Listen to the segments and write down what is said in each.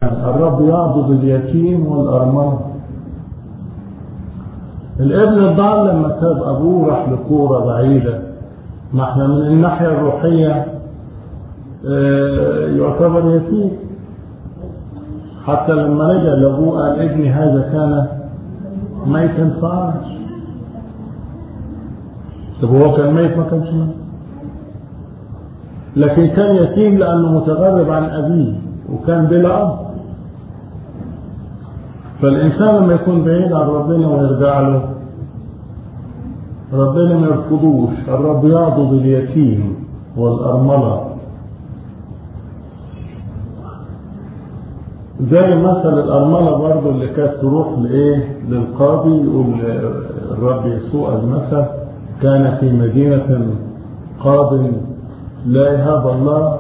الرب يعضد اليتيم والأرملة الابن الضال لما تاب أبوه راح لكورة بعيدة ما احنا من الناحية الروحية اه يعتبر يتيم حتى لما رجع لأبوه قال ابني هذا كان ميتا فعاش طب هو كان ميت ما كانش ميت لكن كان يتيم لأنه متغرب عن أبيه وكان بلا أب فالإنسان لما يكون بعيد عن ربنا ويرجع له ربنا ما يرفضوش الرب يعضد اليتيم والأرملة زي مثل الأرملة برضه اللي كانت تروح لإيه للقاضي يقول الرب يسوع المثل كان في مدينة قاض لا يهاب الله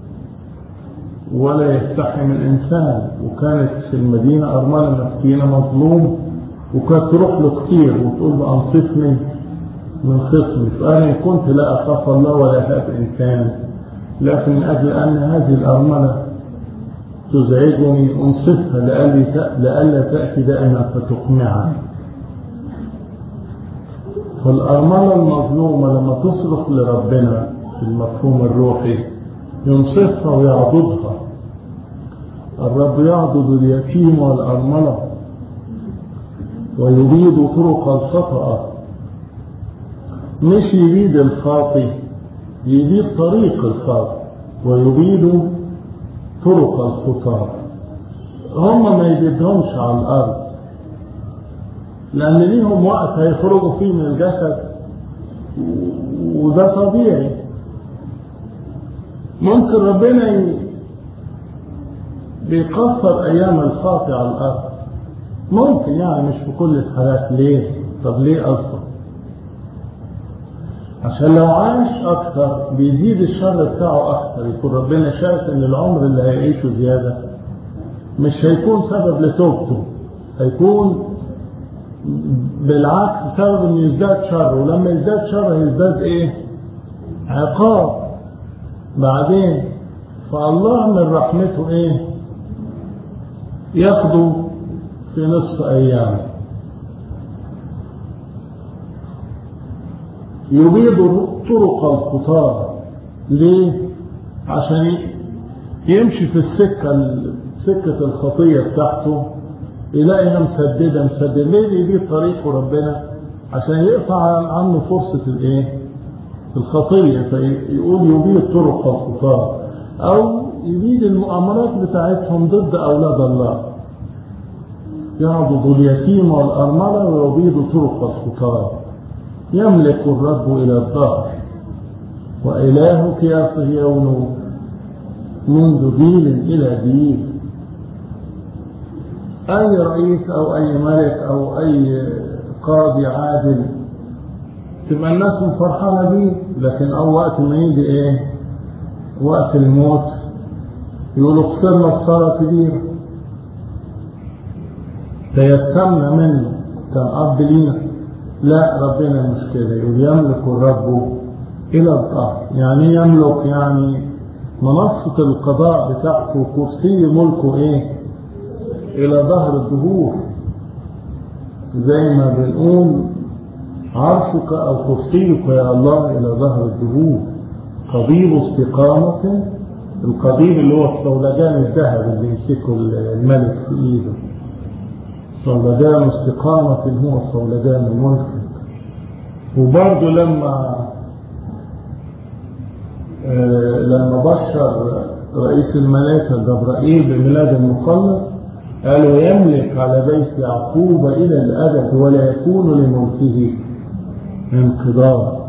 ولا يستحي من إنسان وكانت في المدينة أرملة مسكينة مظلوم وكانت تروح له كتير وتقول له أنصفني من خصمي فأنا كنت لا أخاف الله ولا أهاب إنسان لكن من أجل أن هذه الأرملة تزعجني أنصفها لألا تأتي دائما فتقمعها فالأرملة المظلومة لما تصرخ لربنا في المفهوم الروحي ينصفها ويعضدها الرب يعضد اليتيم والأرملة ويريد طرق الخطأ مش يريد الخاطي يريد طريق الخاطي ويريد طرق الخطاة هم ما يجدهمش على الأرض لأن ليهم وقت هيخرجوا فيه من الجسد وده طبيعي ممكن ربنا بيقصر أيام الخاطئ على الأرض ممكن يعني مش في كل الحالات ليه طب ليه قصده عشان لو عاش أكتر بيزيد الشر بتاعه أكتر يكون ربنا شايف إن العمر اللي هيعيشه زيادة مش هيكون سبب لتوبته هيكون بالعكس سبب إنه يزداد شر ولما يزداد شر هيزداد إيه؟ عقاب بعدين فالله من رحمته إيه؟ ياخده في نصف أيام يبيض طرق الخطاة ليه؟ عشان يمشي في السكة سكة الخطية بتاعته يلاقيها مسددة مسددة ليه بيبيض طريقه ربنا عشان يقطع عنه فرصة الايه؟ الخطية فيقول يبيض طرق الخطاة أو يبيد المؤامرات بتاعتهم ضد أولاد الله يعضد اليتيم والأرملة ويبيد طرق الخطاة يملك الرب إلى الظهر وإلهك يا صهيون منذ جيل إلى جيل أي رئيس أو أي ملك أو أي قاضي عادل تبقى الناس فرحانة بيه لكن أول وقت ما يجي إيه وقت الموت يقولوا خسرنا خسارة كبيرة تيتمنا منه كان أب لينا لا ربنا مش كده يقول يملك الرب إلى الظهر يعني يملك يعني منصة القضاء بتاعته كرسي ملكه إيه إلى ظهر الدهور زي ما بنقول عرشك أو كرسيك يا الله إلى ظهر الدهور قضيب استقامة القضيب اللي هو الصولجان الذهب اللي يمسكه الملك في إيده صولجان استقامة هو صولجان الملك وبرضه لما آه لما بشر رئيس الملائكة جبرائيل بميلاد المخلص قالوا يملك على بيت يعقوب إلى الأبد ولا يكون لملكه انقضاء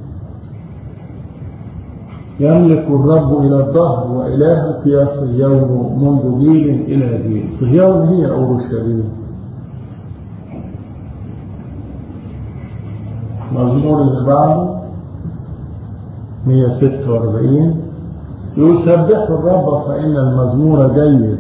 يملك الرب إلى الظهر وإلهك يا صهيون منذ جيل إلى جيل صهيون هي أورشليم مزمور اللي بعده 146 يقول سبحوا الرب فإن المزمور جيد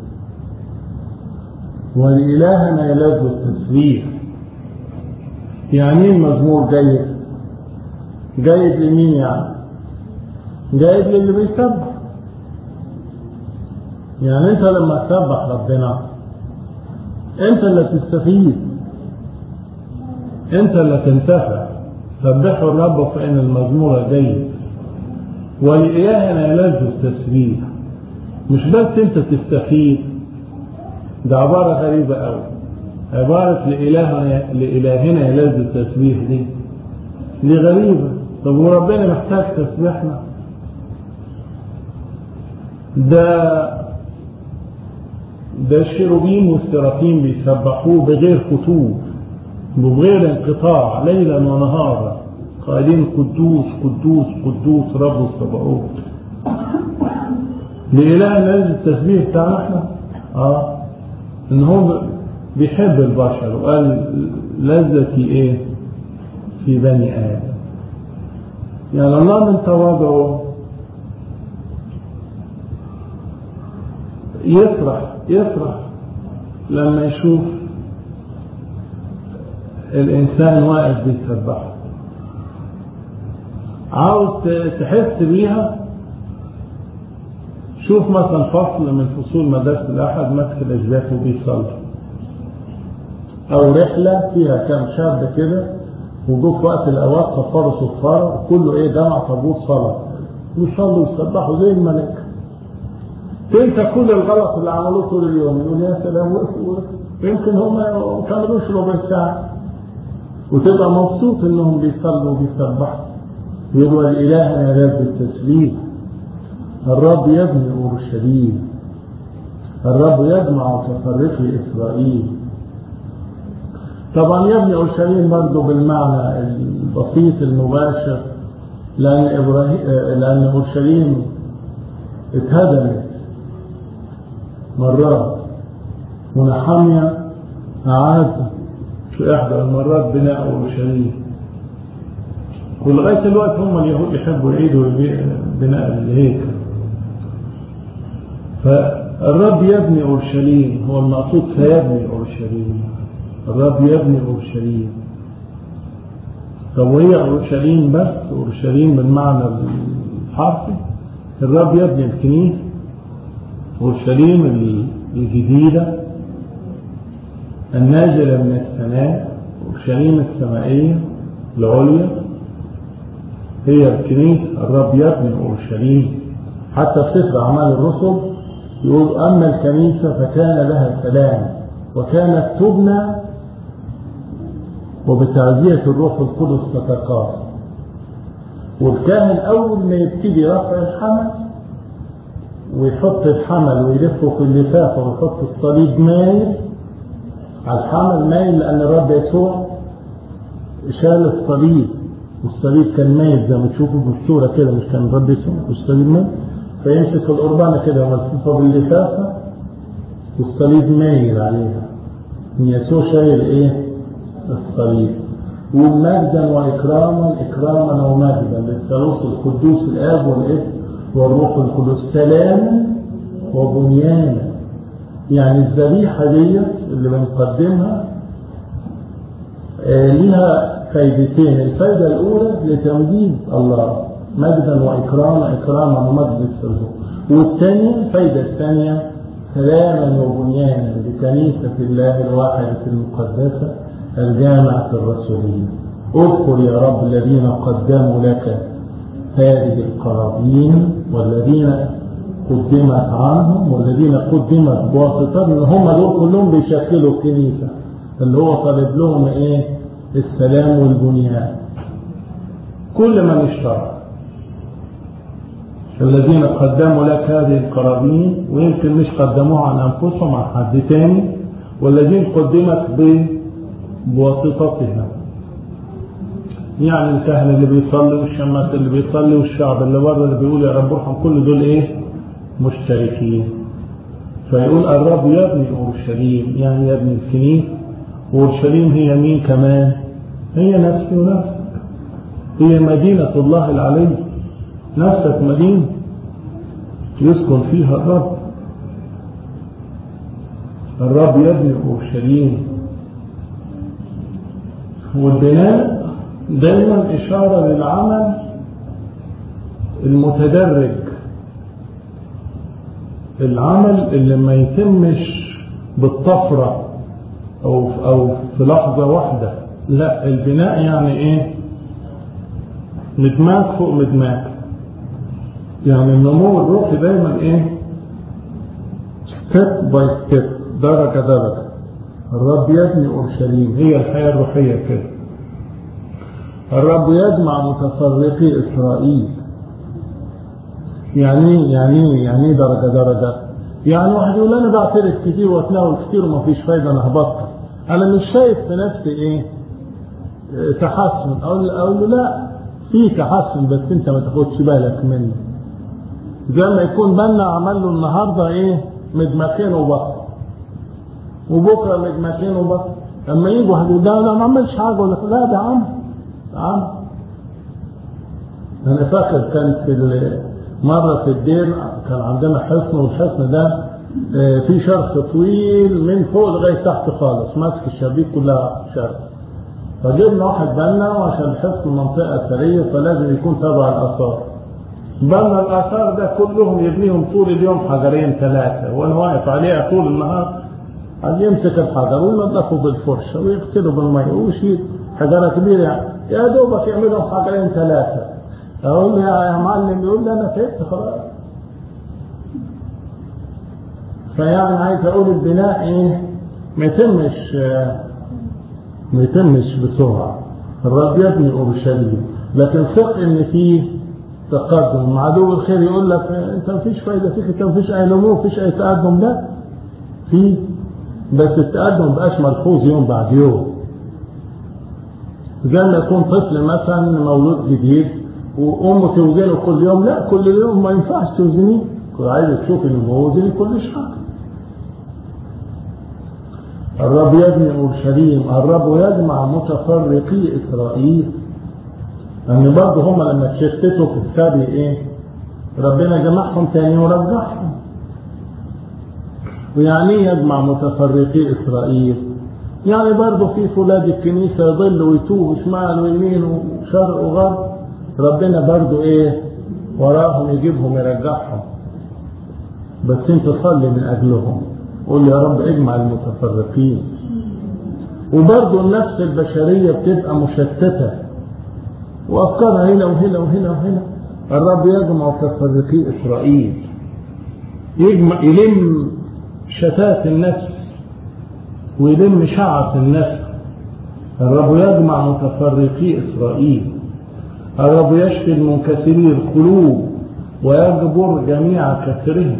ولإلهنا يلذ التسبيح يعني ايه المزمور جيد جيد لمين يعني جيد للي بيسبح يعني انت لما تسبح ربنا انت اللي تستفيد انت اللي تنتفع سبحوا الرب فإن المزمور جيد ولإلهنا يلذ التسبيح مش بس انت تستفيد ده عبارة غريبة قوي عبارة لإلهنا لإلهنا يلذ التسبيح دي دي غريبة طب وربنا محتاج تسبيحنا ده ده الشيروبين والسرافين بيسبحوه بغير فتور بغير انقطاع ليلا ونهارا قائلين قدوس قدوس قدوس رب الصباوت لإله لازم التسبيح بتاعنا احنا اه ان هو بيحب البشر وقال لذتي ايه في بني ادم يعني الله من تواضعه يفرح يفرح لما يشوف الإنسان واقف بيسبحه عاوز تحس بيها شوف مثلا فصل من فصول مدرسة الأحد ماسك الأشباك وبيصلي أو رحلة فيها كام شاب كده وجوا في وقت الأوقات صفروا صفارة وكله إيه جمع طابور صلاة ويصلوا ويسبحوا زي الملائكة تنسى كل الغلط اللي عملوه طول اليوم يقول يا سلام وقفوا وقفوا يمكن هم ما كملوش ربع ساعة وتبقى مبسوط انهم بيصلوا وبيسبحوا يقول الإله يلذ التسبيح الرب يبني أورشليم الرب يجمع كفرقي إسرائيل طبعا يبني أورشليم برضه بالمعنى البسيط المباشر لأن إبراهيم لأن أورشليم اتهدمت مرات ونحمية أعاد في إحدى المرات بناء أورشليم ولغاية الوقت هم اليهود يحبوا يعيدوا بناء الهيكل فالرب يبني أورشليم هو المقصود سيبني أورشليم الرب يبني أورشليم طب وهي أورشليم بس أورشليم بالمعنى الحرفي الرب يبني الكنيسة أورشليم الجديدة النازلة من السماء أورشليم السمائية العليا هي الكنيسة الرب يبني أورشليم حتى في سفر أعمال الرسل يقول أما الكنيسة فكان لها سلام وكانت تبنى وبتعزية الروح القدس تتقاسم والكاهن أول ما يبتدي رفع الحمل ويحط الحمل ويلفه في اللفافة ويحط الصليب مايل على الحمل مايل لأن الرب يسوع شال الصليب والصليب كان مايل زي ما تشوفوا في الصورة كده مش كان الرب يسوع والصليب مايل فيمسك القربانة كده وملفوفة باللفافة والصليب مايل عليها من يسوع شايل ايه الصليب ومجدا واكراما اكراما ومجدا للثالوث القدوس الاب والابن والروح القدس سلاما وبنيانا يعني الذبيحه ديت اللي بنقدمها آه ليها فايدتين الفايده الاولى لتمجيد الله مجدا واكراما اكراما ومجد الثالوث والثانيه الفايده الثانيه سلاما وبنيانا لكنيسه الله الواحده المقدسه الجامعة الرسولية اذكر يا رب الذين قدموا لك هذه القرابين والذين قدمت عنهم والذين قدمت بواسطتهم هم دول كلهم بيشكلوا الكنيسة اللي هو طالب لهم ايه السلام والبنيان كل من اشترك الذين قدموا لك هذه القرابين ويمكن مش قدموها عن انفسهم عن حد تاني والذين قدمت ب بواسطتها يعني الكهنة اللي بيصلي والشماس اللي بيصلي والشعب اللي بره اللي بيقول يا رب ارحم كل دول ايه مشتركين فيقول الرب يبني اورشليم يعني يبني الكنيسة اورشليم هي مين كمان هي نفسي ونفسك هي مدينة الله العلي نفسك مدينة يسكن فيها الرب الرب يبني اورشليم والبناء دايما إشارة للعمل المتدرج العمل اللي ما يتمش بالطفرة أو أو في لحظة واحدة لا البناء يعني إيه مدماج فوق مدماج يعني النمو الروحي دايما إيه ستيب باي ستيب درجة درجة الرب يبني أورشليم هي الحياة الروحية كده الرب يجمع متفرقي إسرائيل يعني يعني يعني درجة درجة يعني واحد يقول أنا بعترف كتير وأتناول كتير وما فيش فايدة أنا هبطل أنا مش شايف في نفسي إيه تحسن أقول أقول له لا في تحسن بس أنت ما تاخدش بالك منه زي ما يكون بنا عمل له النهارده إيه مدمخين وبطل وبكره مدمخين وبطل لما يجوا واحد يقول ده أنا ما عملش حاجة ولا لا ده عمل عمل أنا فاكر كان في مرة في الدير كان عندنا حصن والحصن ده في شرخ طويل من فوق لغاية تحت خالص ماسك الشبابيك كلها شرخ فجبنا واحد بنا وعشان الحصن منطقة أثرية فلازم يكون تبع الآثار بنا الآثار ده كلهم يبنيهم طول اليوم حجرين ثلاثة وأنا واقف عليها طول النهار عاد يمسك الحجر وينظفه بالفرشة ويغسله بالمية ويشيل حجرة كبيرة يعني يا دوبك يعملهم حجرين ثلاثة اقول له يا معلم يقول لي انا تعبت خلاص فيعني عايز اقول البناء ايه ما يتمش ما يتمش بسرعه الرب يبني اورشليم لكن ثق ان فيه تقدم عدو الخير يقول لك انت ما فيش فايده فيك انت ما فيش اي نمو ما فيش اي تقدم لا في بس التقدم بقاش ملحوظ يوم بعد يوم زي ما يكون طفل مثلا مولود جديد وامه توزنه كل يوم لا كل يوم ما ينفعش توزنيه عايز تشوف انه هو وزن كل شهر الرب يبني اورشليم الرب يجمع متفرقي اسرائيل لان برضه هم لما تشتتوا في السبي ايه ربنا جمعهم تاني ورجعهم ويعني يجمع متفرقي اسرائيل يعني برضه في فولاد الكنيسه يضل ويتوه شمال ويمين وشرق وغرب ربنا برضو ايه وراهم يجيبهم يرجعهم بس انت صلي من اجلهم قول يا رب اجمع المتفرقين وبرضو النفس البشرية بتبقى مشتتة وافكارها هنا وهنا وهنا وهنا الرب يجمع متفرقي اسرائيل يجمع يلم شتات النفس ويلم شعث النفس الرب يجمع متفرقي اسرائيل الرب يشفي المنكسري القلوب ويجبر جميع كسرهم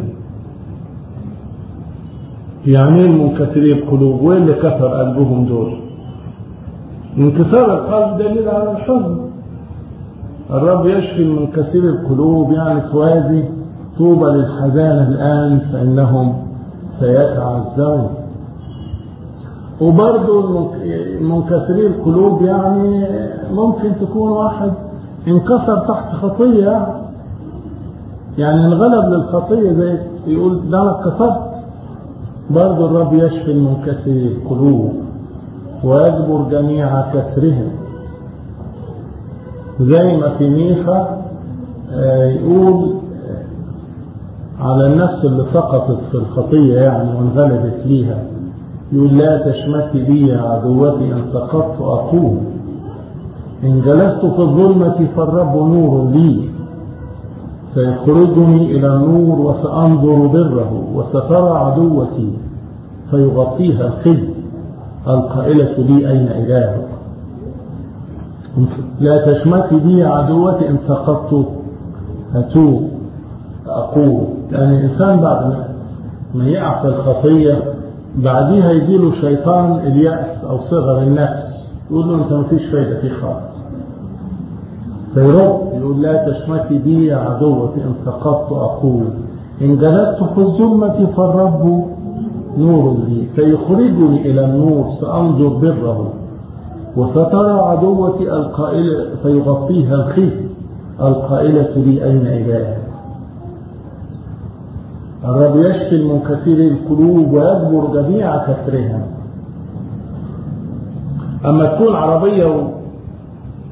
يعني المنكسري القلوب وين اللي كسر قلبهم دول انكسار القلب دليل على الحزن الرب يشفي المنكسري القلوب يعني توازي طوبى للحزان الآن فإنهم سيتعزون وبرضه منكسري القلوب يعني ممكن تكون واحد انكسر تحت خطية يعني انغلب للخطية زي يقول ده انا اتكسرت برضه الرب يشفي المنكسري القلوب ويجبر جميع كسرهم زي ما في ميخا يقول على النفس اللي سقطت في الخطية يعني وانغلبت ليها يقول لا تشمتي بي يا عدوتي ان سقطت اقوم إن جلست في الظلمة فالرب نور لي سيخرجني إلى النور وسأنظر بره وسترى عدوتي فيغطيها الخزي القائلة لي أين إلهك لا تشمتي بي عدوتي إن سقطت أتوب أقول يعني الإنسان بعد ما يقع في الخطية بعديها يجيله شيطان اليأس أو صغر النفس يقول له أنت ما فيش فايدة فيه خالص فيرد يقول لا تشمتي بي يا عدوتي إن سقطت أقول إن جلست في الظلمة فالرب نور لي سيخرجني إلى النور سأنظر بره وسترى عدوتي القائلة فيغطيها الخيف القائلة لي أين إلهك الرب يشفي المنكسري القلوب ويجبر جميع كسرها أما تكون عربية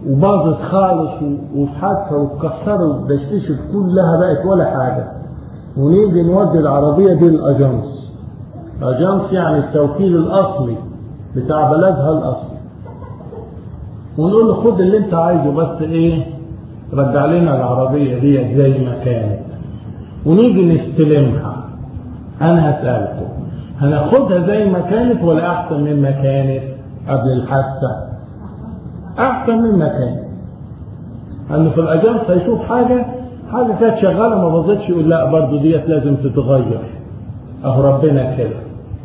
وباظت خالص وفي حادثة واتكسرت ودشتشت كلها بقت ولا حاجة ونيجي نودي العربية دي الأجانس أجانس يعني التوكيل الأصلي بتاع بلدها الأصلي ونقول له خد اللي انت عايزه بس ايه رجع لنا العربية دي زي ما كانت ونيجي نستلمها انا هسألكم هناخدها زي ما كانت ولا احسن مما كانت قبل الحادثة احسن مما كانت انه في الاجانس هيشوف حاجة حاجة كانت شغالة ما باظتش يقول لا برضه ديت لازم تتغير اهو ربنا كده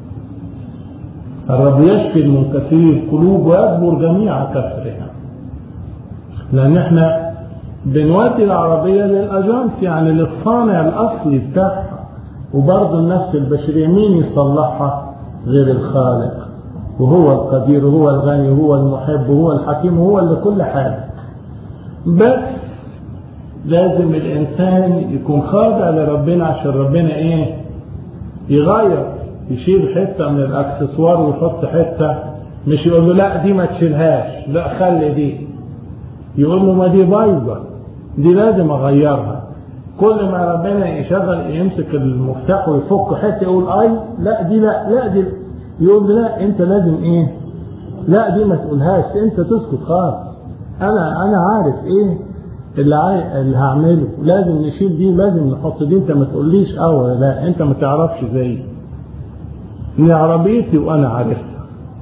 الرب يشفي المنكسرين القلوب ويجبر جميع كسرها لان احنا بنودي العربية للاجانس يعني للصانع الاصلي بتاعها وبرضه النفس البشرية مين يصلحها غير الخالق وهو القدير وهو الغني وهو المحب وهو الحكيم وهو اللي كل حاجة بس لازم الإنسان يكون خاضع لربنا عشان ربنا إيه يغير يشيل حتة من الأكسسوار ويحط حتة مش يقول له لا دي ما تشيلهاش لا خلي دي يقول له ما دي بايظة دي لازم أغيرها كل ما ربنا يشغل يمسك المفتاح ويفك حته يقول اي لا دي لا لا دي يقول لا انت لازم ايه لا دي ما تقولهاش انت تسكت خالص انا انا عارف ايه اللي عاي... اللي هعمله لازم نشيل دي لازم نحط دي انت ما تقوليش اه ولا لا انت ما تعرفش زي دي عربيتي وانا عارفها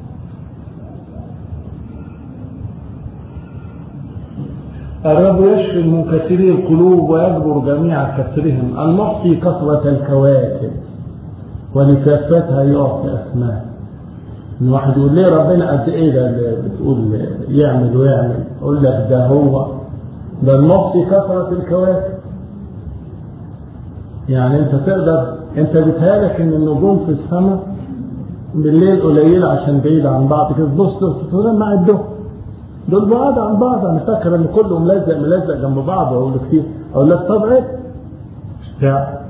الرب يشفي المنكسري القلوب ويجبر جميع كسرهم المحصي كثرة الكواكب ولكافتها يعطي أسماء الواحد يقول ليه ربنا قد ايه ده اللي بتقول يعمل ويعمل اقول لك ده هو ده المحصي كثرة الكواكب يعني انت تقدر انت بتهالك ان النجوم في السماء بالليل قليلة عشان بعيد عن بعض كده تبص تقول ما عدهم دول بعاد عن بعض انا فاكر ان كله ملزق ملزق جنب بعض اقول له كتير اقول لك طب عيب بتاع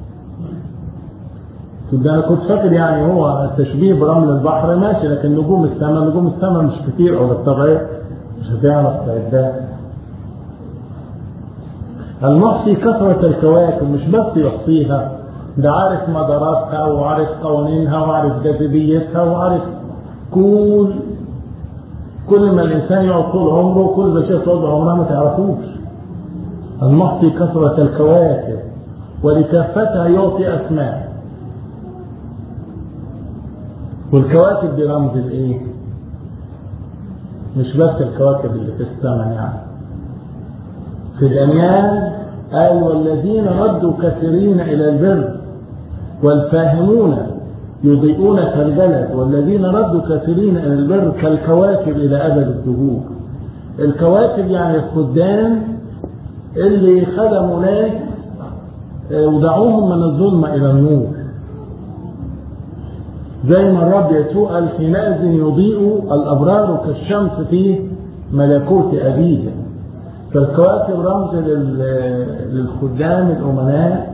ده انا كنت فاكر يعني هو التشبيه برمل البحر ماشي لكن نجوم السماء نجوم السماء مش كتير اقول لك طب عيب مش هتعرف تعدها المحصي كثرة الكواكب مش بس يحصيها ده عارف مداراتها وعارف قوانينها وعارف جاذبيتها وعارف كل كل ما الإنسان يقعد طول عمره كل ما شيء طول عمرها ما تعرفوش المحصي كثرة الكواكب ولكافتها يعطي أسماء والكواكب دي رمز الإيه؟ مش بس الكواكب اللي في السماء يعني في الأنيان قال والذين ردوا كثيرين إلى البر والفاهمون يضيئون كالبلد والذين ردوا كثيرين إلى البر كالكواكب إلى أبد الدهور الكواكب يعني الخدام اللي خدموا ناس ودعوهم من الظلمة إلى النور زي ما الرب يسوع قال حينئذ يضيء الأبرار كالشمس في ملكوت أبيه فالكواكب رمز للخدام الأمناء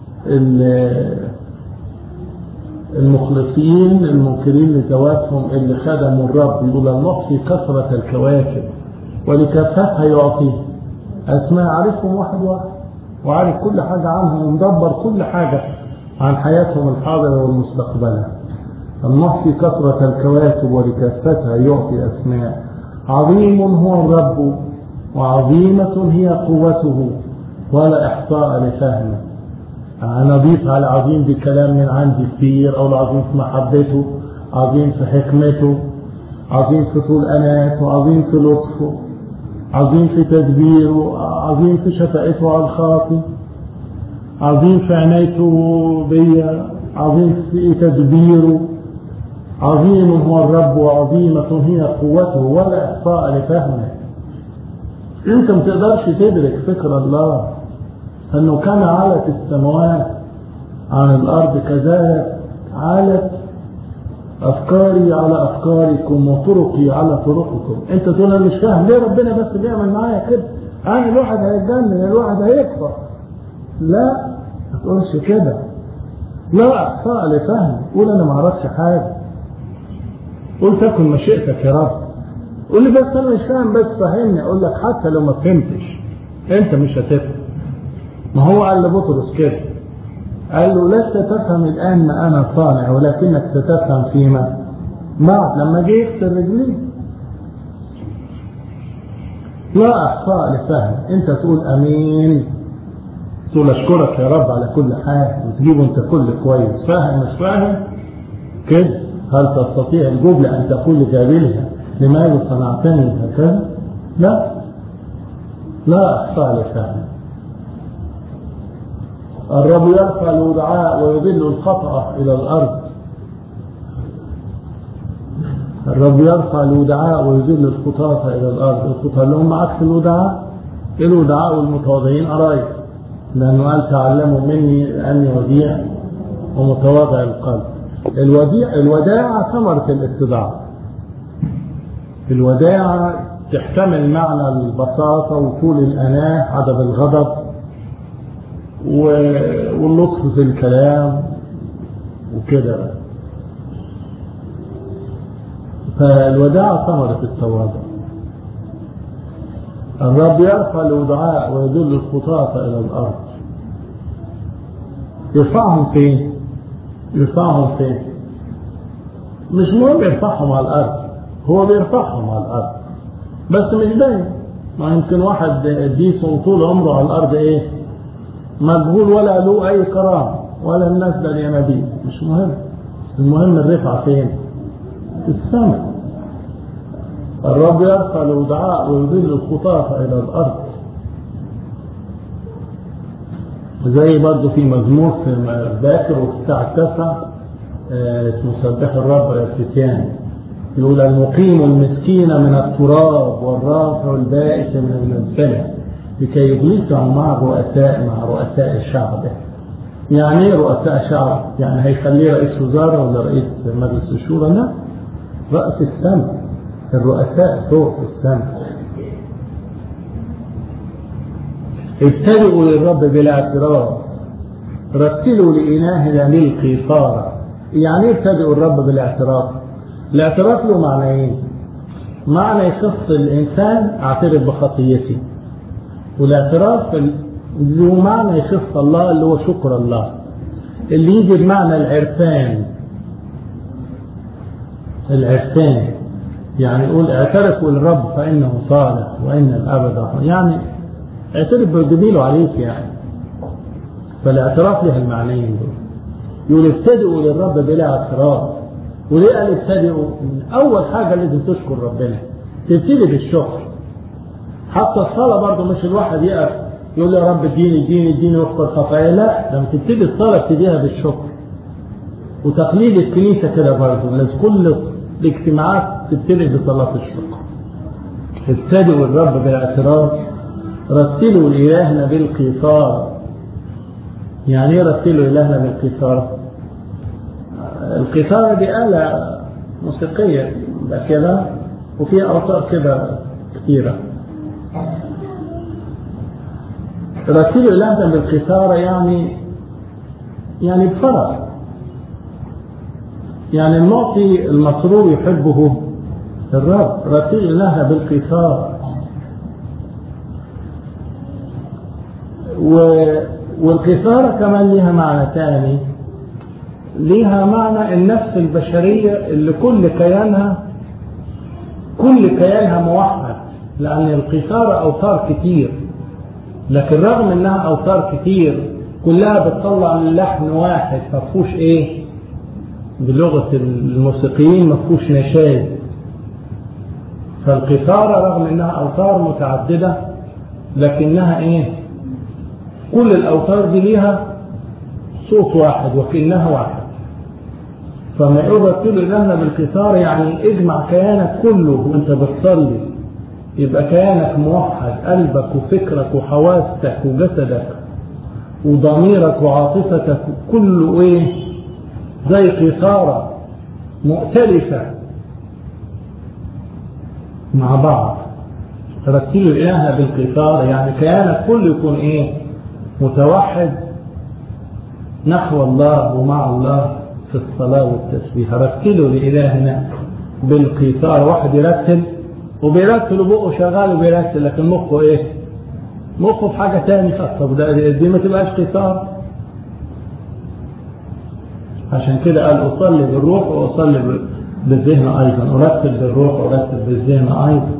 المخلصين المنكرين لذواتهم اللي خدموا الرب يقول المحصي كثرة الكواكب ولكافتها يعطيه أسماء عارفهم واحد واحد وعارف كل حاجة عنهم ومدبر كل حاجة عن حياتهم الحاضرة والمستقبلة المحصي كثرة الكواكب ولكافتها يعطي أسماء عظيم هو الرب وعظيمة هي قوته ولا إحصاء لفهمه أنا أضيف على عظيم دي كلام من عندي كثير أو العظيم في محبته عظيم في حكمته عظيم في طول أناته عظيم في لطفه عظيم في تدبيره عظيم في شفقته على الخاطي عظيم في عنايته بيا عظيم في تدبيره عظيم هو الرب وعظيمة هي قوته ولا إحصاء لفهمه انت ما تقدرش تدرك فكر الله انه كما علت السماوات عن الارض كذلك علت افكاري على افكاركم وطرقي على طرقكم انت تقول انا مش فاهم ليه ربنا بس بيعمل معايا كده يعني الواحد هيتجنن الواحد هيكفر لا ما تقولش كده لا احصاء لفهم قول انا ما اعرفش حاجه قول تكن مشيئتك يا رب قول لي بس انا مش فاهم بس فهمني اقول لك حتى لو ما فهمتش انت مش هتفهم ما هو قال لبطرس كده قال له لست تفهم الآن ما أنا صانع ولكنك ستفهم فيما بعد لما جه يغسل رجليه لا أحصاء لفهم أنت تقول أمين تقول أشكرك يا رب على كل حاجة وتجيبه أنت كل كويس فاهم مش فاهم كده هل تستطيع الجملة أن تقول لجابلها لماذا صنعتني هكذا لا لا أحصاء لفهم الرب يرفع الودعاء ويذل الخطأ إلى الأرض الرب يرفع الودعاء ويذل الخطاة إلى الأرض الخطاة اللي هم عكس الودعاء الودعاء والمتواضعين قرايب لأنه قال تعلموا مني أني وديع ومتواضع القلب الوديع الوداعة ثمرة الاتباع الوداعة تحتمل معنى البساطة وطول الأناة عدم الغضب واللطف في الكلام وكده فالوداع ثمرة التواضع الرب يرفع الودعاء ويدل الخطاة إلى الأرض يرفعهم فين؟ يرفعهم فين؟ مش مهم يرفعهم على الأرض هو بيرفعهم على الأرض بس مش دايما ما يمكن واحد ديسون طول عمره على الأرض إيه؟ مجهول ولا له أي كرامة ولا الناس ده الينابيع مش مهم المهم الرفعة فين؟ في السماء الرب يرفع الودعاء ويذل الخطاة إلى الأرض زي برضه في مزمور في باكر وفي الساعة التاسعة اسمه سبح الرب يا فتيان يقول المقيم المسكين من التراب والرافع البائس من المزبلة لكي يجلسهم مع الرؤساء مع رؤساء شعبه يعني ايه رؤساء شعب يعني هيخليه رئيس وزراء ولا رئيس مجلس الشورى لا رأس السماء الرؤساء فوق في السماء ابتدئوا للرب بلا اعتراض رتلوا لإلهنا للقيصارة يعني ايه ابتدئوا الرب بالاعتراف الاعتراف له معنيين معنى يخص الإنسان اعترف بخطيتي والاعتراف له معنى يخص الله اللي هو شكر الله اللي يجي بمعنى العرفان العرفان يعني يقول اعترفوا للرب فإنه صالح وإن الأبد يعني اعترف بجميله عليك يعني فالاعتراف له المعنيين دول يقول ابتدئوا للرب بلا اعتراف وليه قال ابتدئوا أول حاجة لازم تشكر ربنا تبتدي بالشكر حتى الصلاة برضه مش الواحد يقف يقول يا رب اديني اديني اديني واغفر خطايا لا لما تبتدي الصلاة ابتديها بالشكر وتقليد الكنيسة كده برضه لازم كل الاجتماعات تبتدي بصلاة الشكر ابتدئوا الرب بالاعتراف رتلوا لإلهنا بالقيثار يعني ايه رتلوا إلهنا بالقيثار القيثارة دي آلة موسيقية كده وفيها أوتار كده كثيرة رتلوا إلهنا بالقيثارة يعني يعني بفرح يعني المعطي المسرور يحبه الرب رتيل لها بالقيثار و... والقيثارة كمان لها معنى تاني ليها معنى النفس البشرية اللي كل كيانها كل كيانها موحد لأن القيثارة أوتار كتير لكن رغم إنها أوتار كتير كلها بتطلع من لحن واحد مفهوش إيه بلغة الموسيقيين مفهوش نشاز فالقيثارة رغم انها اوتار متعددة لكنها ايه كل الاوتار دي ليها صوت واحد وكأنها واحد فما يقول رتل إلهنا بالقيثار يعني اجمع كيانك كله وانت بتصلي يبقى كيانك موحد قلبك وفكرك وحواستك وجسدك وضميرك وعاطفتك كله ايه زي قيثارة مؤتلفة مع بعض رتلوا الإله بالقيثارة يعني كيانك كله يكون إيه متوحد نحو الله ومع الله في الصلاة والتسبيح رتلوا لإلهنا بالقيثار واحد يرتل وبيرتل وبقه شغال وبيرتل لكن مخه ايه مخه في حاجة تاني طب دي ما تبقاش قيثار عشان كده قال أصلي بالروح وأصلي بالذهن أيضا أرتب بالروح وأرتب بالذهن أيضا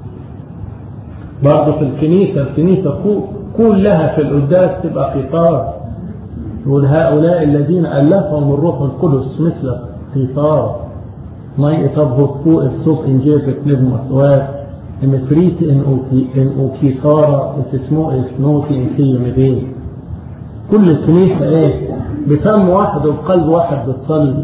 برضه في الكنيسة الكنيسة كلها في القداس تبقى قطار هؤلاء الذين ألفهم الروح القدس مثل قطار ماي طب فوق الصوت إنجيل بنبمس ومفريت إن أوكيثارة اسمه اسمه إن سي مدين كل الكنيسة إيه بفم واحد وبقلب واحد بتصلي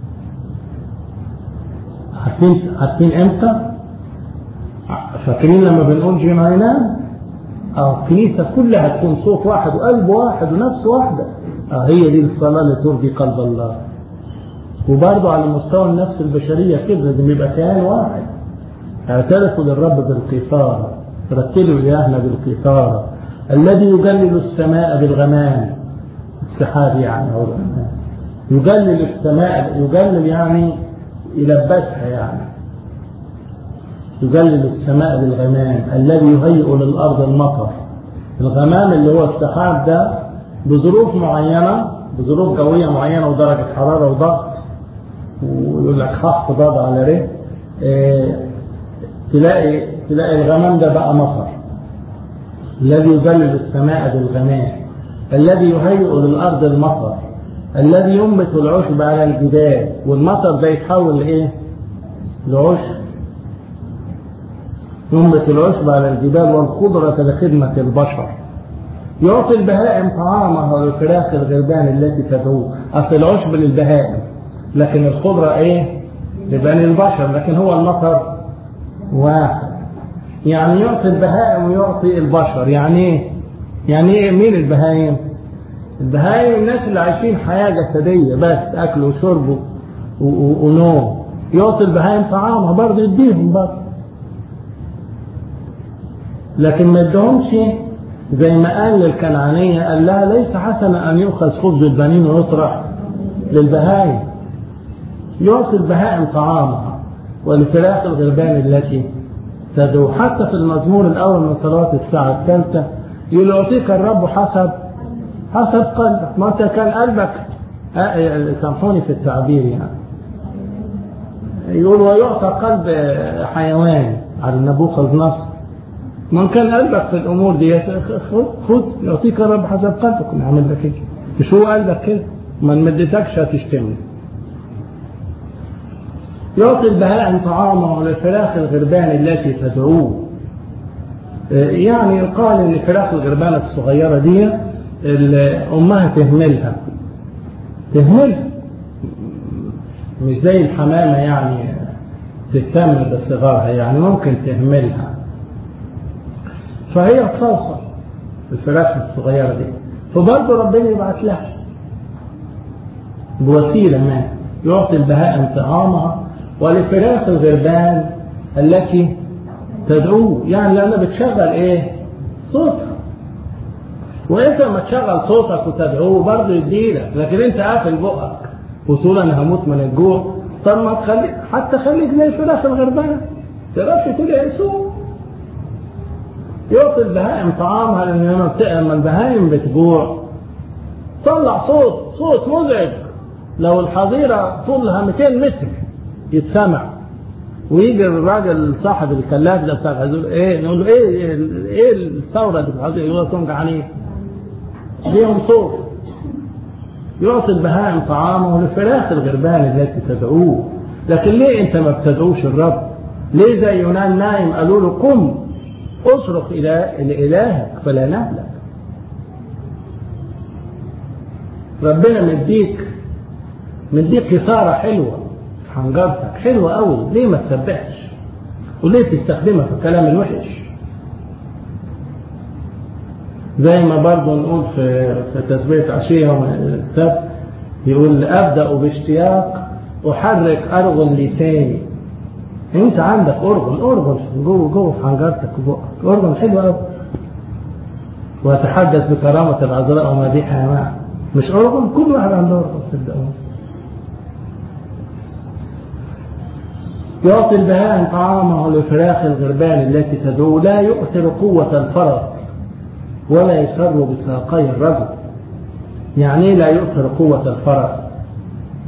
عارفين عارفين امتى؟ فاكرين لما بنقول جناينان؟ اه الكنيسة كلها تكون صوت واحد وقلب واحد ونفس واحدة اه هي دي الصلاة اللي ترضي قلب الله وبرضه على مستوى النفس البشرية كده لازم يبقى كيان واحد اعترفوا للرب بالقيثارة رتلوا إلهنا بالقيثارة الذي يجلل السماء بالغمام السحاب يعني هو يجلل السماء يجلل يعني يلبسها يعني يجلل السماء بالغمام الذي يهيئ للأرض المطر الغمام اللي هو السحاب ده بظروف معينة بظروف جوية معينة ودرجة حرارة وضغط ويقول لك خف ضاد على ره اه تلاقي تلاقي الغمام ده بقى مطر الذي يجلل السماء بالغمام الذي يهيئ للأرض المطر الذي ينبت العشب على الجبال والمطر ده يتحول لإيه؟ لعشب ينبت العشب على الجبال والخضرة لخدمة البشر يعطي البهائم طعامها والفراخ الغربان التي تدعوه أصل العشب للبهائم لكن الخضرة إيه؟ لبني البشر لكن هو المطر واحد يعني يعطي البهائم ويعطي البشر يعني إيه؟ يعني إيه مين البهائم؟ البهائم الناس اللي عايشين حياة جسدية بس أكل وشرب ونوم يعطي البهائم طعامها برضه يديهم برضه لكن ما ادهمش زي ما قال للكنعانية قال لها ليس حسنا أن يؤخذ خبز البنين ويطرح للبهائم يعطي البهائم طعامها ولفراخ الغربان التي تدعو حتى في المزمور الأول من صلاة الساعة الثالثة يقول يعطيك الرب حسب حسب قلبك ما انت كان قلبك سامحوني في التعبير يعني يقول ويعطى قلب حيوان على نبوخذ نصر من كان قلبك في الامور دي خد خد يعطيك الرب حسب قلبك نعمل لك كده مش هو قلبك كده ما مدتكش هتشتمني يعطي البهائم طعامه للفراخ الغربان التي تدعوه يعني يقال ان فراخ الغربان الصغيره دي امها تهملها تهملها مش زي الحمامه يعني تهتم بصغارها يعني ممكن تهملها فهي توصل الفراخ الصغيره دي فبرضه ربنا يبعت لها بوسيله ما يعطي البهائم طعامها ولفراخ الغربان التي تدعوه يعني لأنها بتشغل إيه صوتها وانت لما تشغل صوتك وتدعوه برضه يديلك لكن انت قافل بقك وتقول انا هموت من الجوع طب ما تخلي حتى خليك زي الفراخ الغربانه تعرفش تقول يا يسوع يعطي البهائم طعامها لان لما البهائم بتجوع طلع صوت صوت مزعج لو الحظيره طولها 200 متر يتسمع ويجي الراجل صاحب الكلاف ده بتاع يقول ايه نقول له ايه ايه الثوره اللي بتحصل يقول لهم جعانين ليهم صوت يعطي البهائم طعامه لفراخ الغربان التي تدعوه لكن ليه انت ما بتدعوش الرب ليه زي يونان نايم قالوا له قم اصرخ الى الهك فلا نهلك ربنا مديك مديك كثاره حلوه حنجرتك حلوة قوي ليه ما تسبحش وليه تستخدمها في الكلام الوحش زي ما برضه نقول في في تسبيح عشية يوم السبت يقول أبدأ باشتياق أحرك أرغل لساني أنت عندك أرغل أرغل جوه جوه في حنجرتك وبقك أرغل حلو قوي وأتحدث بكرامة العذراء ومديحها يا جماعة مش أرغل كل واحد عنده أرغل صدقوني يعطي البهائم طعامه لفراخ الغربان التي تدعو لا يؤثر قوة الفرس ولا يسر بساقي الرجل يعني لا يؤثر قوة الفرس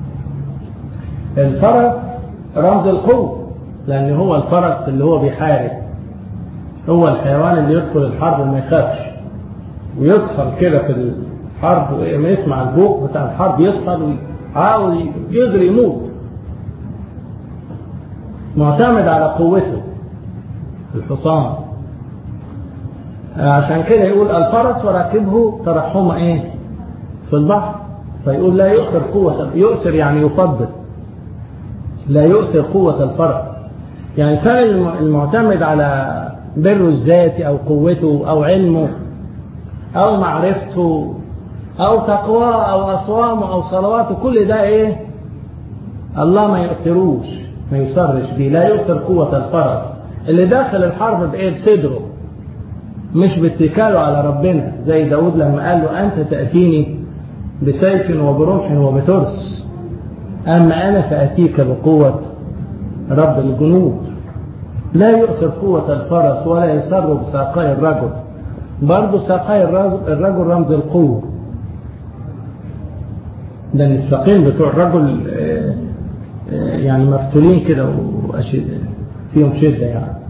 الفرس رمز القوة لأن هو الفرس اللي هو بيحارب هو الحيوان اللي يدخل الحرب ما يخافش ويسهر كده في الحرب لما يسمع البوق بتاع الحرب يسهر وعاوز يجري يموت معتمد على قوته الحصان عشان كده يقول الفرس وراكبه ترحم ايه في البحر فيقول لا يؤثر قوة يؤثر يعني يفضل لا يؤثر قوة الفرس يعني الإنسان المعتمد على بره الذاتي أو قوته أو علمه أو معرفته أو تقواه أو أصوامه أو صلواته كل ده إيه الله ما يؤثروش ما يصرش بيه لا يؤثر قوة الفرس اللي داخل الحرب بإيه بصدره مش باتكاله على ربنا زي داود لما قال له أنت تأتيني بسيف وبرمح وبترس أما أنا فأتيك بقوة رب الجنود لا يؤثر قوة الفرس ولا يسر بساقي الرجل برضه ساقي الرجل رمز القوة ده الساقين بتوع الرجل يعني مفتولين كده فيهم شدة يعني